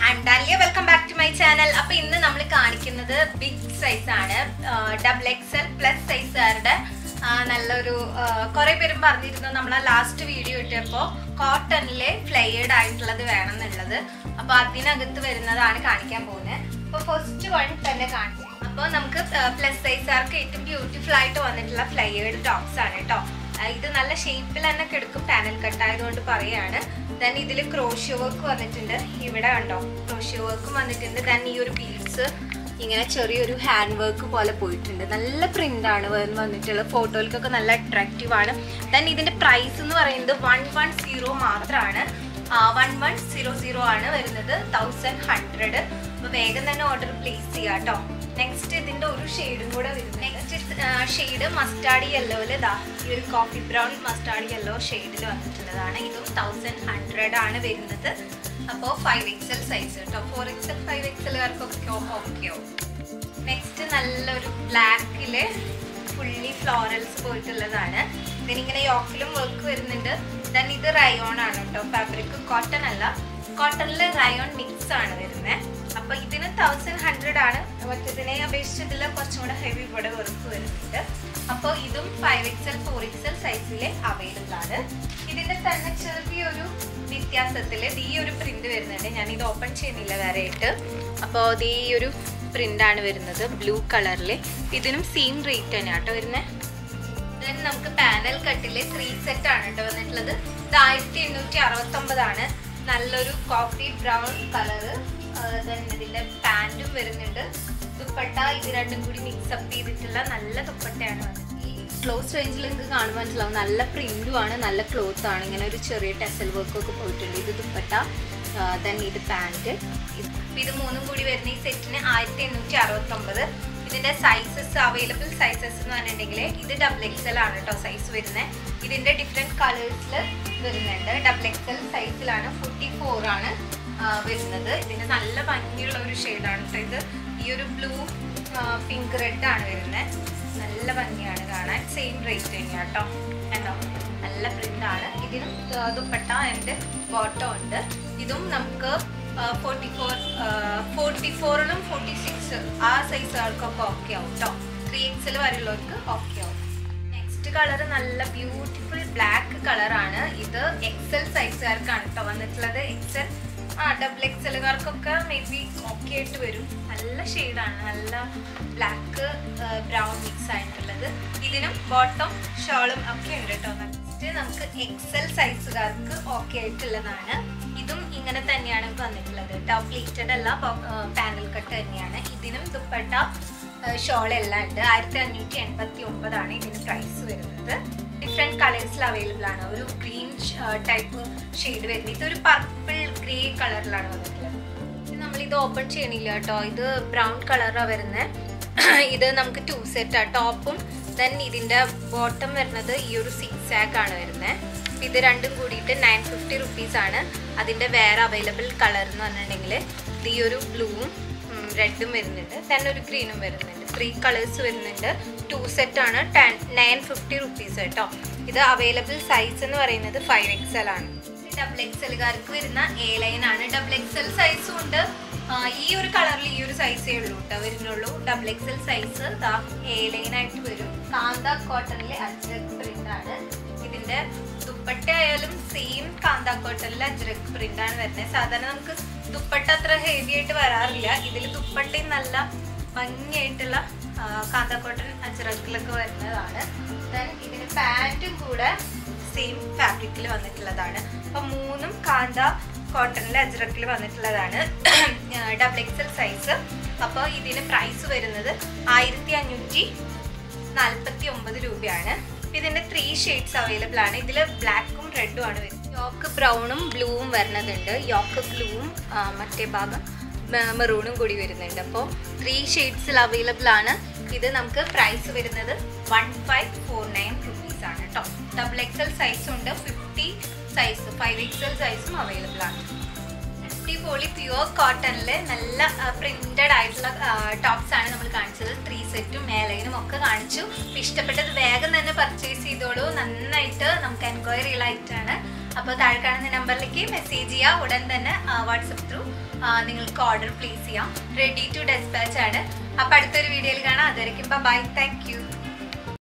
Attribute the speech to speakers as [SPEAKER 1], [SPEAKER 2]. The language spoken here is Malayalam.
[SPEAKER 1] I'm Dalia welcome back to my channel അപ്പൊ ഇന്ന് നമ്മൾ കാണിക്കുന്നത് ബിഗ് സൈസ് ആണ് ഡബിൾ എക്സൽ പ്ലസ് സൈസുകാരുടെ നല്ലൊരു കുറെ പേരും പറഞ്ഞിരുന്നു നമ്മളെ ലാസ്റ്റ് വീഡിയോ ഇട്ടപ്പോ കോട്ടണിലെ ഫ്ലെയർഡ് ആയിട്ടുള്ളത് വേണം എന്നുള്ളത് അപ്പൊ അതിനകത്ത് വരുന്നതാണ് കാണിക്കാൻ പോകുന്നത് അപ്പൊ ഫസ്റ്റ് വൺ തന്നെ കാണിക്കാം അപ്പോൾ നമുക്ക് പ്ലസ് സൈസുകാർക്ക് ഏറ്റവും ബ്യൂട്ടിഫുൾ ആയിട്ട് വന്നിട്ടുള്ള ഫ്ലെയർഡ് ടോപ്സ് ആണ് കേട്ടോ ഇത് നല്ല ഷേപ്പിൽ തന്നെ കിടക്കും പാനൽ കട്ട് ആയതുകൊണ്ട് പറയാണ് ദെൻ ഇതിൽ ക്രോഷ്യോ വർക്ക് വന്നിട്ടുണ്ട് ഇവിടെ ഉണ്ടോ ക്രോഷ്യോ വർക്കും വന്നിട്ടുണ്ട് ദെൻ ഈ ഒരു ബീഡ്സ് ഇങ്ങനെ ചെറിയൊരു ഹാൻഡ് വർക്ക് പോലെ പോയിട്ടുണ്ട് നല്ല പ്രിന്റ് ആണ് വന്നിട്ടുള്ളത് ഫോട്ടോയിലേക്കൊക്കെ നല്ല അട്രാക്റ്റീവ് ആണ് ദെൻ ഇതിന്റെ പ്രൈസ് എന്ന് പറയുന്നത് വൺ വൺ സീറോ മാത്രമാണ് വൺ വൺ സീറോ സീറോ ആണ് വരുന്നത് തൗസൻഡ് ഹൺഡ്രഡ് അപ്പൊ വേഗം തന്നെ ഓർഡർ പ്ലേസ് ചെയ്യാം കേട്ടോ നെക്സ്റ്റ് ഇതിന്റെ ഒരു ഷെയ്ഡും കൂടെ വരുന്നത് നെക്സ്റ്റ് ഷെയ്ഡ് മസ്റ്റാർഡ് യെല്ലോയില് ഇതാ ഈ ഒരു കോഫി ബ്രൗൺ മസ്റ്റാർഡ് യെല്ലോ ഷെയ്ഡിൽ വന്നിട്ടുള്ളതാണ് ഇതും തൗസൻഡ് ഹൺഡ്രഡ് ആണ് വരുന്നത് അപ്പോൾ ഫൈവ് എക്സൽ സൈസ് കേട്ടോ ഫോർ എക്സൽ ഫൈവ് എക്സലുകാർക്കൊക്കെ ഓക്കെയോ നെക്സ്റ്റ് നല്ലൊരു ബ്ലാക്കില് ഫുള്ളി ഫ്ലോറൽസ് പോയിട്ടുള്ളതാണ് ഇതിനിങ്ങനെ യോക്കിലും വർക്ക് വരുന്നുണ്ട് ദെൻ ഇത് റയോൺ ആണ് കേട്ടോ ഫാബ്രിക് കോട്ടൺ അല്ല കോട്ടണിൽ റയോൺ മിക്സ് ആണ് വരുന്നത് അപ്പൊ ഇതിന് തൗസൻഡ് ഹൺഡ്രഡ് ആണ് മറ്റേതിനെ അപേക്ഷിച്ച് ഇതിൽ കുറച്ചും കൂടെ ഹെവി ഇവിടെ വർക്ക് വരുന്നുണ്ട് അപ്പോൾ ഇതും ഫൈവ് എക്സൽ ഫോർ എക്സൽ സൈസിൽ അവൈലബിൾ ആണ് ഇതിന്റെ തന്നെ ചെറിയൊരു വ്യത്യാസത്തിൽ ഈ ഒരു പ്രിന്റ് വരുന്നുണ്ട് ഞാൻ ഇത് ഓപ്പൺ ചെയ്യുന്നില്ല വേറെ ആയിട്ട് അപ്പോൾ ഇത് ഈ ഒരു പ്രിന്റ് ആണ് വരുന്നത് ബ്ലൂ കളറിൽ ഇതിനും സെയിം റേറ്റ് തന്നെയാണ് കേട്ടോ വരുന്നത് ദെൻ നമുക്ക് പാനൽ കട്ടില് ത്രീ സെറ്റ് ആണ് കേട്ടോ വന്നിട്ടുള്ളത് ഇത് ആയിരത്തി എണ്ണൂറ്റി അറുപത്തി ഒമ്പതാണ് നല്ലൊരു കോഫി ബ്രൗൺ കളറ് ദെൻ ഇതിന്റെ പാൻറ്റും വരുന്നുണ്ട് ദുപ്പട്ട ഇത് രണ്ടും കൂടി മിക്സപ്പ് ചെയ്തിട്ടുള്ള നല്ല ദുപ്പട്ടയാണ് വന്നത് ഈ ക്ലോസ് റേഞ്ചിൽ നിങ്ങൾക്ക് കാണുമ്പോൾ മനസ്സിലാവും നല്ല പ്രിന്റും ആണ് നല്ല ക്ലോത്ത് ആണ് ഇങ്ങനെ ഒരു ചെറിയ ടെസൽ വർക്ക് ഒക്കെ പോയിട്ടുണ്ട് ഇത് ദുപ്പട്ട ദെൻ ഇത് പാൻറ്റ് ഇത് മൂന്നും കൂടി വരുന്ന ഈ സെറ്റിന് ആയിരത്തി എണ്ണൂറ്റി അറുപത്തി ഒമ്പത് ഇതിന്റെ സൈസസ് അവൈലബിൾ സൈസസ് എന്ന് പറഞ്ഞിട്ടുണ്ടെങ്കിൽ ഇത് ഡബിൾ എക്സൽ ആണ് കേട്ടോ സൈസ് വരുന്നത് ഇതിന്റെ ഡിഫറെന്റ് കളേഴ്സിൽ വരുന്നുണ്ട് ഡബിൾ എക്സൽ സൈസിലാണ് ഫോർട്ടി ഫോർ ആണ് വരുന്നത് ഇതിന്റെ നല്ല ഭംഗിയുള്ള ഒരു ഷെയ്ഡാണ് കേട്ടോ ഇത് ഈ ഒരു ബ്ലൂ പിങ്ക് റെഡ് ആണ് വരുന്നത് നല്ല ഭംഗിയാണ് കാണാൻ സെയിം റേറ്റ് തന്നെയാണ് കേട്ടോ കണ്ടോ നല്ല പ്രിന്റ് ആണ് ഇതിനും ദുപ്പട്ട ആൻഡ് ബോട്ടം ഉണ്ട് ഇതും നമുക്ക് ഫോർട്ടി ഫോർ ഫോർട്ടി ഫോറിനും ഫോർട്ടി സിക്സ് ആ സൈസുകൾക്കൊക്കെ ഓക്കെ ആവും കേട്ടോ ത്രീ എക്സിൽ വരെയുള്ളവർക്ക് ഓക്കെ ആവും നെക്സ്റ്റ് കളർ നല്ല ബ്യൂട്ടിഫുൾ ബ്ലാക്ക് കളറാണ് ഇത് എക്സൽ സൈസുകാർക്കാണ് കേട്ടോ വന്നിട്ടുള്ളത് എക്സൽ ആ ഡബിൾ എക്സലുകാർക്കൊക്കെ മേ ബി ഓക്കെ ആയിട്ട് വരും നല്ല ഷെയ്ഡാണ് നല്ല ബ്ലാക്ക് ബ്രൗൺ മിക്സ് ആയിട്ടുള്ളത് ഇതിനും ബോട്ടം ഷോളും ഒക്കെ ഉണ്ട് കേട്ടോ നെക്സ്റ്റ് നമുക്ക് എക്സൽ സൈസുകാർക്ക് ഓക്കെ ആയിട്ടുള്ളതാണ് ഇതും ഇങ്ങനെ തന്നെയാണ് വന്നിട്ടുള്ളത് ടോപ്പ് പ്ലീറ്റഡ് അല്ല പാനൽ കട്ട് തന്നെയാണ് ഇതിനും ദുപ്പട്ട ഷോൾ എല്ലാം ഉണ്ട് ആയിരത്തി അഞ്ഞൂറ്റി എൺപത്തി ഒമ്പതാണ് ഇതിന് പ്രൈസ് വരുന്നത് ഡിഫറെൻറ്റ് കളേഴ്സിൽ അവൈലബിൾ ആണ് ഒരു ഗ്രീൻ ടൈപ്പ് ഷെയ്ഡ് വരുന്നത് ഇതൊരു പർപ്പിൾ ഗ്രേ കളറിലാണ് വന്നിട്ടുള്ളത് ഇത് നമ്മൾ ഇത് ഓപ്പൺ ചെയ്യണില്ല കേട്ടോ ഇത് ബ്രൗൺ കളറാണ് വരുന്നത് ഇത് നമുക്ക് ടു സെറ്റാണ് ടോപ്പും ദെൻ ഇതിൻ്റെ ബോട്ടം വരുന്നത് ഈ ഒരു സിക്സ് ആക്ക് ആണ് വരുന്നത് ഇത് രണ്ടും കൂടിയിട്ട് നയൻ ഫിഫ്റ്റി റുപ്പീസ് ആണ് അതിൻ്റെ വേറെ അവൈലബിൾ കളർ എന്ന് പറഞ്ഞിട്ടുണ്ടെങ്കിൽ ഇത് ഈ ഒരു ബ്ലൂവും റെഡും വരുന്നുണ്ട് ദെൻ ഒരു ഗ്രീനും വരുന്നുണ്ട് ത്രീ കളേഴ്സ് വരുന്നുണ്ട് ടു സെറ്റ് ആണ് ടെൻ നയൻ ഫിഫ്റ്റി റുപ്പീസ് കേട്ടോ ഇത് അവൈലബിൾ സൈസ് എന്ന് പറയുന്നത് ഫൈവ് എക്സൽ ആണ് ഡബിൾ എക്സലുകാർക്ക് വരുന്ന എ ലൈൻ ആണ് ഡബിൾ എക്സൽ സൈസും ഉണ്ട് ഈ ഒരു കളറിൽ ഈ ഒരു സൈസേ ഉള്ളൂ കേട്ടോ വരുന്നുള്ളൂ double XL size A line ആയിട്ട് വരും കാന്ത കോട്ടണിലെ അജ്രക് പ്രിന്റ് ആണ് ഇതിന്റെ ദുപ്പട്ട ആയാലും സെയിം കാന്ത കോട്ടണിലെ അജ്രക് പ്രിന്റ് ആണ് വരുന്നത് സാധാരണ നമുക്ക് ദുപ്പട്ട അത്ര ഹെവി ആയിട്ട് വരാറില്ല ഇതിൽ ദുപ്പട്ടയും നല്ല ഭംഗിയായിട്ടുള്ള കാന്ത കോട്ടൺ അജ്രക്കിലൊക്കെ വരുന്നതാണ് ദെൻ ഇതിന് പാൻറ്റും കൂടെ സെയിം ഫാബ്രിക്കിൽ വന്നിട്ടുള്ളതാണ് അപ്പൊ മൂന്നും കാന്ത കോട്ടണിലെ അജ്രക്കിൽ വന്നിട്ടുള്ളതാണ് ഡബിൾ എക്സൽ സൈസ് അപ്പോൾ ഇതിന് പ്രൈസ് വരുന്നത് ആയിരത്തി അഞ്ഞൂറ്റി നാൽപ്പത്തി ഒമ്പത് രൂപയാണ് ഇതിന്റെ ത്രീ ഷെയ്ഡ്സ് അവൈലബിൾ ആണ് ഇതിൽ ബ്ലാക്കും റെഡും ആണ് വരുന്നത് യോക്ക് ബ്രൗണും ബ്ലൂവും വരുന്നതുണ്ട് യോക്ക് ബ്ലൂവും മറ്റേ ഭാഗം മെറൂണും കൂടി വരുന്നുണ്ട് അപ്പോൾ ത്രീ ഷെയ്ഡ്സിൽ അവൈലബിൾ ആണ് ഇത് നമുക്ക് പ്രൈസ് വരുന്നത് one five four nine rupees ആണ് കേട്ടോ ഡബിൾ എക്സൽ സൈസും ഉണ്ട് ഫിഫ്റ്റി സൈസ് ഫൈവ് എക്സൽ സൈസും അവൈലബിൾ ആണ് അടിപൊളി പ്യുവർ കോട്ടണിൽ നല്ല പ്രിന്റഡ് ആയിട്ടുള്ള ടോപ്സ് ആണ് നമ്മൾ കാണിച്ചത് ത്രീ സെറ്റും മേലൈനും ഒക്കെ കാണിച്ചു ഇഷ്ടപ്പെട്ടത് വേഗം തന്നെ പർച്ചേസ് ചെയ്തോളൂ നന്നായിട്ട് നമുക്ക് എൻക്വയറികളായിട്ടാണ് അപ്പോൾ താഴെ കാണുന്ന നമ്പറിലേക്ക് മെസ്സേജ് ചെയ്യുക ഉടൻ തന്നെ വാട്സപ്പ് ത്രൂ നിങ്ങൾക്ക് ഓർഡർ പ്ലേസ് ചെയ്യാം റെഡി ടു ഡെസ്പാച്ച് ആണ് അപ്പോൾ അടുത്തൊരു വീഡിയോയിൽ കാണാം അതുവരെയ്ക്കും ബൈ താങ്ക് യു